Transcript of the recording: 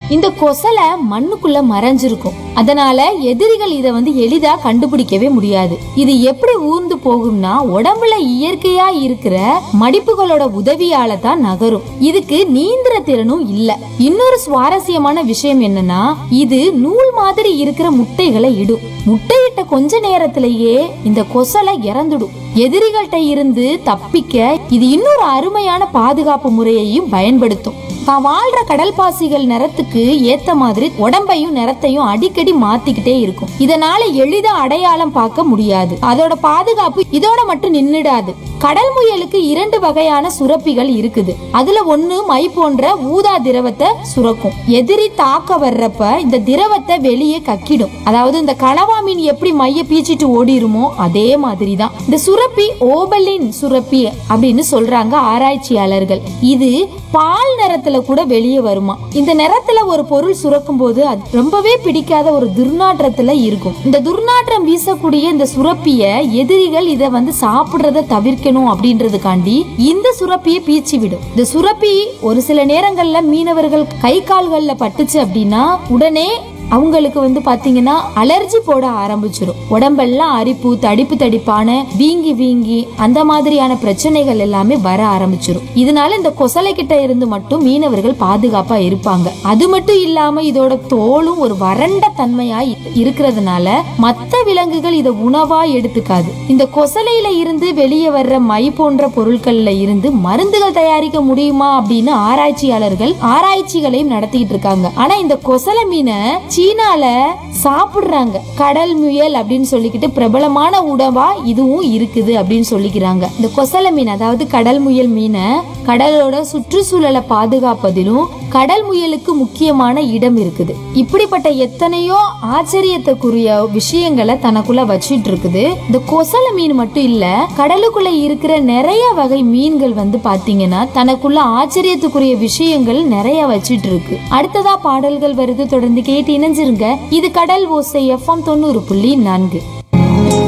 இந்த கொசலை மண்ணுக்குள்ள மறைஞ்சிருக்கும் அதனால எதிரிகள் இத வந்து எளிதா கண்டுபிடிக்கவே முடியாது இது எப்படி ஊர்ந்து போகும்னா உடம்புல இயற்கையா இருக்கிற மடிப்புகளோட உதவியால தான் நகரும் இதுக்கு நீந்திர திறனும் இல்ல இன்னொரு சுவாரஸ்யமான விஷயம் என்னன்னா இது நூல் மாதிரி இருக்கிற முட்டைகளை இடும் முட்டையிட்ட கொஞ்ச நேரத்திலேயே இந்த கொசலை இறந்துடும் எதிரிகள்கிட்ட இருந்து தப்பிக்க இது இன்னொரு அருமையான பாதுகாப்பு முறையையும் பயன்படுத்தும் தான் வாழ்ற கடல் பாசிகள் நிறத்துக்கு ஏத்த மாதிரி உடம்பையும் நிறத்தையும் அடிக்கடி மாத்திக்கிட்டே இருக்கும் இதனால எளிதா அடையாளம் பார்க்க முடியாது அதோட பாதுகாப்பு இதோட மட்டும் நின்னுடாது கடல் முயலுக்கு இரண்டு வகையான சுரப்பிகள் இருக்குது அதுல ஒண்ணு மை போன்ற ஊதா திரவத்தை சுரக்கும் எதிரி தாக்க வர்றப்ப இந்த திரவத்தை வெளியே கக்கிடும் அதாவது இந்த கனவா மீன் எப்படி மைய பீச்சிட்டு ஓடிருமோ அதே மாதிரி தான் இந்த சுரப்பி ஓபலின் சுரப்பி அப்படின்னு சொல்றாங்க ஆராய்ச்சியாளர்கள் இது பால் நிறத்துல கூட வெளியே வருமா இந்த நிறத்துல ஒரு பொருள் சுரக்கும் போது அது ரொம்பவே பிடிக்காத ஒரு துர்நாற்றத்துல இருக்கும் இந்த துர்நாற்றம் வீசக்கூடிய இந்த சுரப்பிய எதிரிகள் இத வந்து சாப்பிடுறத தவிர்க்கணும் அப்படின்றதுக்காண்டி இந்த சுரப்பியை பீச்சி விடும் இந்த சுரப்பி ஒரு சில நேரங்கள்ல மீனவர்கள் கை கால்கள்ல பட்டுச்சு அப்படின்னா உடனே அவங்களுக்கு வந்து பாத்தீங்கன்னா அலர்ஜி போட ஆரம்பிச்சிடும் உடம்பெல்லாம் அரிப்பு தடிப்பு தடிப்பான வீங்கி வீங்கி அந்த மாதிரியான பிரச்சனைகள் எல்லாமே வர ஆரம்பிச்சிடும் இதனால இந்த கொசலை கிட்ட இருந்து மட்டும் மீனவர்கள் பாதுகாப்பா இருப்பாங்க அது மட்டும் இல்லாம இதோட தோலும் ஒரு வறண்ட தன்மையா இ- இருக்கிறதுனால மத்த விலங்குகள் இத உணவா எடுத்துக்காது இந்த கொசலையில இருந்து வெளியே வர்ற மை போன்ற பொருட்கள்ல இருந்து மருந்துகள் தயாரிக்க முடியுமா அப்படின்னு ஆராய்ச்சியாளர்கள் ஆராய்ச்சிகளையும் நடத்திட்டு இருக்காங்க ஆனா இந்த கொசலை மீனை சீனால சாப்பிடுறாங்க கடல் முயல் அப்படின்னு சொல்லிக்கிட்டு பிரபலமான உணவா இதுவும் இருக்குது அப்படின்னு சொல்லிக்கிறாங்க இந்த கொசலை மீன் அதாவது கடல் முயல் மீனை கடலோட சுற்றுச்சூழலை பாதுகாப்பதிலும் கடல் முயலுக்கு முக்கியமான இடம் இருக்குது இப்படிப்பட்ட எத்தனையோ ஆச்சரியத்துக்குரிய விஷயங்களை தனக்குள்ள வச்சிட்டு இருக்குது இந்த கொசலை மீன் மட்டும் இல்ல கடலுக்குள்ள இருக்கிற நிறைய வகை மீன்கள் வந்து பாத்தீங்கன்னா தனக்குள்ள ஆச்சரியத்துக்குரிய விஷயங்கள் நிறைய வச்சிட்டு இருக்கு அடுத்ததா பாடல்கள் வருது தொடர்ந்து கேட்டு இணைஞ்சிருங்க இது கடல் ஓசை எஃப்எம் தொண்ணூறு புள்ளி நான்கு